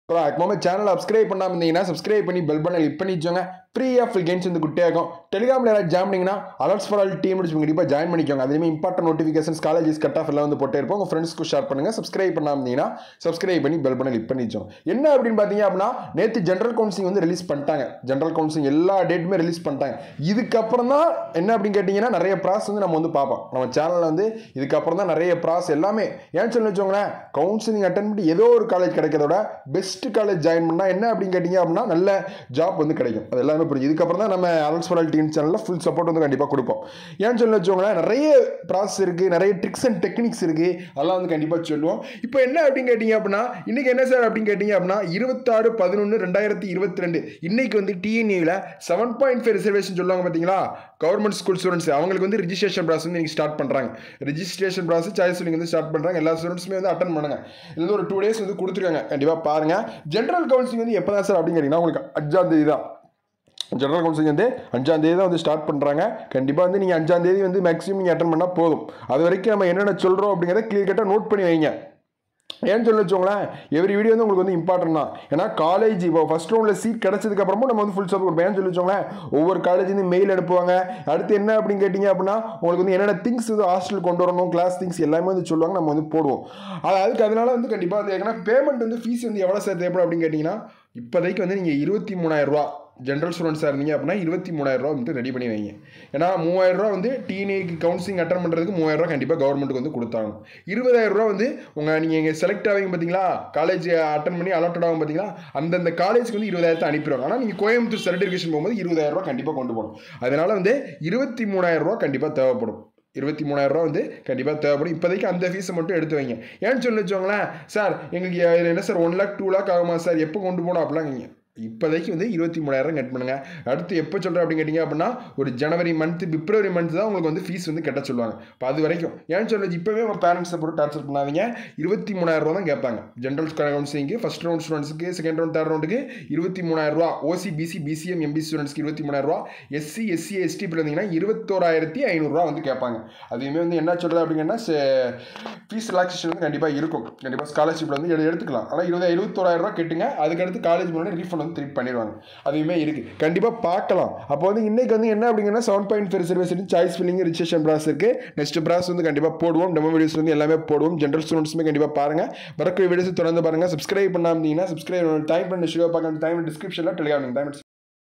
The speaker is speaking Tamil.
அப்புறம் சேனலை சப்ஸ்கிரைப் பண்ணாமல் இருந்தீங்கன்னா சப்ஸ்கிரைப் பண்ணி பெல் பண்ண கிளிக் பண்ணி வச்சோங்க ஃப்ரீ ஆஃப் கேம்ஸ் வந்து குட்டியாகும் டெலிகிராமில் யாராவது ஜாயின் பண்ணிங்கன்னா அலர்ட்ஸ் ஃபார் ஆல் டீம் முடிச்சு கண்டிப்பாக ஜாயின் பண்ணிக்கோங்க அதுலேயுமே important notifications colleges cut off எல்லாம் வந்து போட்டே இருப்போம் உங்கள் ஃப்ரெண்ட்ஸ்க்கு ஷேர் பண்ணுங்கள் சப்ஸ்கிரைப் பண்ணாமல் இருந்தீங்கன்னா சப்ஸ்கிரைப் பண்ணி பெல் பண்ண கிளிக் பண்ணி வச்சோங்க என்ன அப்படின்னு பார்த்தீங்க அப்படின்னா நேற்று ஜென்ரல் கவுன்சிலிங் வந்து ரிலீஸ் பண்ணிட்டாங்க ஜென்ரல் கவுன்சிலிங் எல்லா டேட்டுமே ரிலீஸ் பண்ணிட்டாங்க இதுக்கப்புறம் தான் என்ன அப்படின்னு கேட்டிங்கன்னா நிறைய ப்ராஸ் வந்து நம்ம வந்து பார்ப்போம் நம்ம சேனலில் வந்து இதுக்கப்புறம் தான் நிறைய ப்ராஸ் எல்லாமே ஏன் சொல்லி வச்சோங்களேன் கவுன்சிலிங் அட்டன் பண்ணி ஏதோ ஒரு காலேஜ் கிடைக்கிறதோட பெஸ்ட் காலேஜ் ஜாயின் பண்ணால் என்ன அப்படின்னு கேட்டிங்க அப்படின்னா நல்ல ஜாப் வந்து கிடைக்கும் அது எல்லாமே புரியும் இதுக்கப்புறம் தான் நம்ம அலன்ஸ் ஃபார் டீம் சேனலில் ஃபுல் சப்போர்ட் வந்து கண்டிப்பாக கொடுப்போம் ஏன்னு சொல்லி வச்சோங்களேன் நிறைய ப்ராசஸ் இருக்குது நிறைய ட்ரிக்ஸ் அண்ட் டெக்னிக்ஸ் இருக்குது அதெல்லாம் வந்து கண்டிப்பாக சொல்லுவோம் இப்போ என்ன அப்படின்னு கேட்டிங்க அப்படின்னா இன்றைக்கி என்ன சார் அப்படின்னு கேட்டிங்க அப்படின்னா இருபத்தாறு பதினொன்று ரெண்டாயிரத்தி இருபத்தி ரெண்டு இன்னைக்கு வந்து டிஎன்ஏவில் செவன் பாயிண்ட் ஃபைவ் ரிசர்வேஷன் சொல்லுவாங்க பார்த்தீங்களா கவர்மெண்ட் ஸ்கூல் ஸ்டூடெண்ட்ஸ் அவங்களுக்கு வந்து ரிஜிஸ்ட்ரேஷன் ப்ராசஸ் வந்து இன்னைக்கு ஸ்டார்ட் பண்ணுறாங்க ரிஜிஸ்ட்ரேஷன் ப்ராசஸ் சாய்ஸ் வந்து ஸ்டார்ட் பண்ணுறாங்க எல்லா ஸ்டூடெண்ட்ஸுமே வந்து அட்டன் பண்ணுங்க இது வந்து ஒரு டூ டேஸ் வந்து கொடுத்துருக்காங்க கண்டிப்பாக பாருங்கள் ஜென்ரல் கவுன்சிலிங் வந்து எப்போ தான் சார் அப்படின்னு கேட்டிங்கன்னா உங்களுக்கு அஞ்சாம் தேதி தான் ஜெனரல் கவுன்சிலிங் வந்து அஞ்சாம் தேதி தான் வந்து ஸ்டார்ட் பண்ணுறாங்க கண்டிப்பாக வந்து நீங்கள் அஞ்சாம் தேதி வந்து மேக்ஸிமம் நீங்கள் அட்டன் பண்ணால் போதும் அது வரைக்கும் நம்ம என்னென்ன சொல்கிறோம் அப்படிங்கிறத கிளியர் கட்டாக நோட் பண்ணி வைங்க ஏன்னு சொல்லி வச்சோங்களேன் எவ்ரி வீடியோ வந்து உங்களுக்கு வந்து இம்பார்ட்டன்ட் தான் ஏன்னா காலேஜ் இப்போ ஃபஸ்ட் ரவுண்டில் சீட் கிடச்சதுக்கு அப்புறமும் நம்ம வந்து ஃபுல் சப்போர்ட் கொடுப்போம் ஏன்னு சொல்லி வச்சோங்களேன் ஒவ்வொரு காலேஜ்லேருந்து மெயில் அனுப்புவாங்க அடுத்து என்ன அப்படின்னு கேட்டிங்க அப்படின்னா உங்களுக்கு வந்து என்னென்ன திங்ஸ் வந்து ஹாஸ்டல் கொண்டு வரணும் கிளாஸ் திங்ஸ் எல்லாமே வந்து சொல்லுவாங்க நம்ம வந்து போடுவோம் அது அதுக்கு அதனால வந்து கண்டிப்பாக வந்து ஏன்னா பேமெண்ட் வந்து ஃபீஸ் வந்து எவ்வளோ சார் தேவைப்படும் அப்படின்னு கேட்டிங்கன்னா இப்போதைக்கு வந்து நீங்கள் இருபத்தி மூணாயிரம் ரூபா ஜென்ரல் ஸ்டூடெண்ட்ஸாக இருந்தீங்க அப்படின்னா இருபத்தி மூணாயிரரூவா வந்து ரெடி பண்ணி வைங்க ஏன்னா மூவாயிரரூவா வந்து டிஎன்ஏக்கு கவுன்சிலிங் அட்டன் பண்ணுறதுக்கு மூவாயிரரூவா கண்டிப்பாக கவர்மெண்ட்டுக்கு வந்து கொடுத்தாங்க இருபதாயிரரூவா வந்து உங்கள் நீங்கள் இங்கே செலக்ட் ஆவீங்க பார்த்தீங்களா காலேஜ் அட்டன் பண்ணி அலாட்டட் ஆகும் பார்த்தீங்களா அந்தந்த காலேஜ்க்கு வந்து இருபதாயிரத்தை அனுப்பிடுவாங்க ஆனால் நீங்கள் கோயம்புத்தூர் சர்டிஃபிகேஷன் போகும்போது இருபதாயிரரூவா கண்டிப்பாக கொண்டு போகணும் அதனால் வந்து இருபத்தி மூணாயிரரூவா கண்டிப்பாக தேவைப்படும் இருபத்தி மூணாயிரரூவா வந்து கண்டிப்பாக தேவைப்படும் இப்போதைக்கு அந்த ஃபீஸை மட்டும் எடுத்து வைங்க ஏன்னு சொல்லி வச்சோங்களேன் சார் எங்களுக்கு என்ன sir one lakh two lakh ஆகுமா சார் எப்போ கொண்டு போகணும் அப்படிலாம் நீங்கள் இப்போதைக்கு வந்து இருபத்தி மூணாயிரம் கட் பண்ணுங்க அடுத்து எப்போ சொல்கிறேன் அப்படின்னு கேட்டிங்க அப்படின்னா ஒரு ஜனவரி மந்த் பிப்ரவரி மந்த் தான் உங்களுக்கு வந்து ஃபீஸ் வந்து கட்ட சொல்லுவாங்க இப்போ அது வரைக்கும் ஏன்னு சொல்லுறது இப்போவே உங்கள் பேரண்ட்ஸை போட்டு டார்ச்சர் பண்ணாதீங்க இருபத்தி மூணாயிரம் ரூபா தான் கேட்பாங்க ஜென்ரல் கவுன்சிலிங்க்கு ஃபஸ்ட் ரவுண்ட் ஸ்டூடெண்ட்ஸுக்கு செகண்ட் ரவுண்ட் தேர்ட் ரவுண்டுக்கு இருபத்தி மூணாயிரம் ரூபா ஓசி பிசி பிசிஎம் எம்பி ஸ்டூடெண்ட்ஸ்க்கு இருபத்தி மூணாயிரம் ரூபா எஸ்சி எஸ்சி எஸ்டி இருந்தீங்கன்னா இருபத்தோராயிரத்தி ஐநூறுரூவா வந்து கேட்பாங்க அதுவுமே வந்து என்ன சொல்கிறது அப்படிங்கன்னா ஃபீஸ் ரிலாக்ஸேஷன் வந்து கண்டிப்பாக இருக்கும் கண்டிப்பாக ஸ்காலர்ஷிப்பில் வந்து எடு- எடுத்துக்கலாம் ஆனால் இருபது இருபத்தோராயிரம் ரூபா கெட்டுங்க அதுக்கடுத்து காலேஜ் முன்னாடி ரீஃபண்ட் வந்து திருப்பி பண்ணிடுவாங்க அதுவுமே இருக்குது கண்டிப்பாக பார்க்கலாம் அப்போ வந்து இன்னைக்கு வந்து என்ன அப்படிங்கன்னா seven point five reservation choice filling registration process இருக்குது நெக்ஸ்ட் ப்ராஸ் வந்து கண்டிப்பாக போடுவோம் டெமோ வீடியோஸ் வந்து எல்லாமே போடுவோம் ஜென்ரல் ஸ்டூடெண்ட்ஸுமே கண்டிப்பாக பாருங்கள் வரக்கூடிய வீடியோஸ் தொடர்ந்து பாருங்கள் சப்ஸ்கிரைப் பண்ணாமல் இருந்தீங்கன்னா சப்ஸ்கிரைப் டைம் பண்ணி ஷோ பார்க்க டைம் டிஸ்கிரிப்ஷனில் டெலிகிராம் டைம்